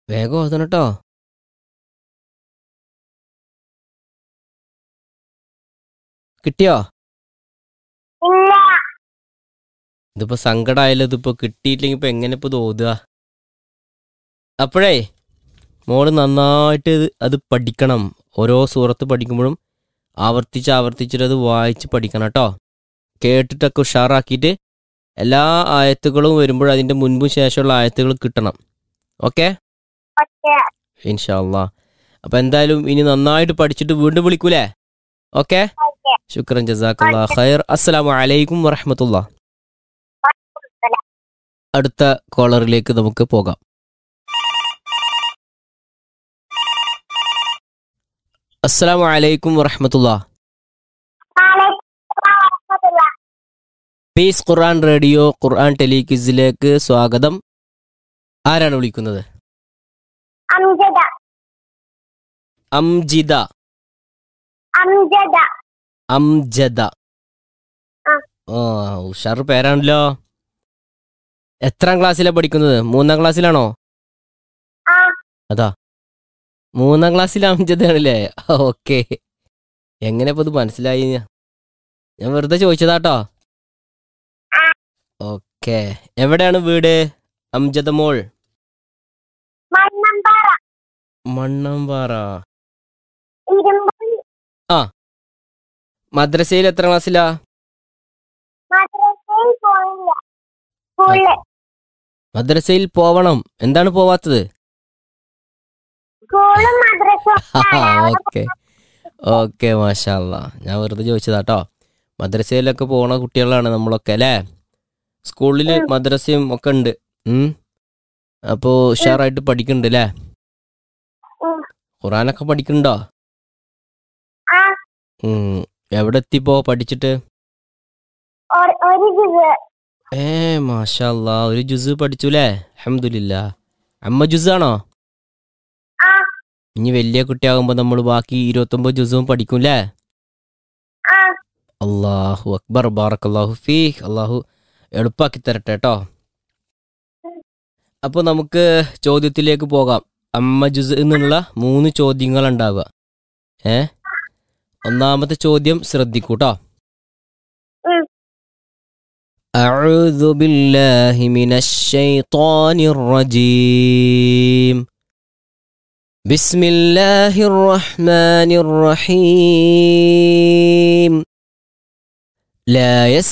വേഗം ഓതണം കേട്ടോ കിട്ടിയോ ഇല്ല ഇതിപ്പോ സങ്കടമായാലും ഇതിപ്പോ കിട്ടിയിട്ടില്ലെങ്കിൽ ഇപ്പൊ എങ്ങനെ ഇപ്പൊ ഇത് ഓതുക അപ്പോഴേ മോള് നന്നായിട്ട് ഇത് അത് പഠിക്കണം ഓരോ സൂറത്ത് പഠിക്കുമ്പോഴും ആവർത്തിച്ച് ആവർത്തിച്ചിട്ട് അത് വായിച്ച് പഠിക്കണം കേട്ടോ കേട്ടിട്ടൊക്കെ ഉഷാറാക്കിയിട്ട് എല്ലാ ആയത്തുകളും വരുമ്പോഴും അതിന്റെ മുൻപും ശേഷമുള്ള ആയത്തുകൾ കിട്ടണം ഓക്കെ ഓക്കെ ഇൻഷാല്ലാ അപ്പൊ എന്തായാലും ഇനി നന്നായിട്ട് പഠിച്ചിട്ട് വീണ്ടും വിളിക്കൂലേ ഓക്കെ ഓക്കെ ശുക്രൻ ജസാഖല്ലാ ഖൈർ അസ്സലാമു അലൈക്കും വറഹമത്തുള്ള അടുത്ത കോളറിലേക്ക് നമുക്ക് പോകാം അസ്സലാമു അലൈക്കും വറഹമത്തുള്ള പീസ് ഖുർആൻ റേഡിയോ ഖുർആൻ ടെലിക്വിസിലേക്ക് സ്വാഗതം ആരാണ് വിളിക്കുന്നത് അംജദ അംജിദ അംജദ അംജദ ആ. ഓ ഉഷാർ പേരാണല്ലോ എത്രാം ക്ലാസ്സിലാണ് പഠിക്കുന്നത് മൂന്നാം ക്ലാസ്സിലാണോ ആ അതാ മൂന്നാം ക്ലാസ്സിൽ അംജദാണല്ലേ ഓക്കെ എങ്ങനെ ഇപ്പൊ ഇത് മനസ്സിലായി ഞാൻ? ഞാൻ വെറുതെ ചോദിച്ചതാട്ടോ ആ. ഓക്കെ എവിടെയാണ് വീട് അംജദ മോൾ മണ്ണമ്പാറ മണ്ണമ്പാറ ഇരുമ്പുളി മദ്രസയിൽ എത്ര ക്ലാസ്സിലാ മദ്രസയിൽ പോയില്ല സ്കൂളില് മദ്രസയിൽ പോവണം എന്താണ് പോവാത്തത് സ്കൂളും മദ്രസയും ഓക്കെ ഓക്കെ മാഷാല്ല ഞാൻ വെറുതെ ചോദിച്ചതാട്ടോ മദ്രസയിലൊക്കെ പോണ കുട്ടികളാണ് നമ്മളൊക്കെ അല്ലേ സ്കൂളിൽ ഉം. മദ്രസയും ഒക്കെ ഉണ്ട് ഉം അപ്പോ ഉഷാറായിട്ട് പഠിക്കുന്നുണ്ട് അല്ലേ ഉം. ഖുറാനൊക്കെ പഠിക്കുന്നുണ്ടോ ആ ഉം എവിടെ എത്തിപ്പോ പഠിച്ചിട്ട് ഒരു ഒരു ജിസ് ഏ മാഷാല്ല ഒരു ജുസ് പഠിച്ചുല്ലേ അഹമ്മദില്ല അമ്മ ജുസാണോ ആ ഇനി വലിയ കുട്ടിയാകുമ്പോ നമ്മൾ ബാക്കി ഇരുപത്തൊമ്പത് ജുസും പഠിക്കൂലേ ആ അള്ളാഹു അക്ബർ ബാറക്കല്ലാഹു ഫീ അള്ളാഹു എളുപ്പാക്കി തരട്ടെ കേട്ടോ അപ്പോൾ നമുക്ക് ചോദ്യത്തിലേക്ക് പോകാം അമ്മ ജുസ് എന്നുള്ള മൂന്ന് ചോദ്യങ്ങൾ ഉണ്ടാവുക ഏ ഒന്നാമത്തെ ചോദ്യം ശ്രദ്ധിക്കൂട്ടോ ഉം. أعوذ بالله من الشيطان الرجيم بسم الله الرحمن الرحيم لا يس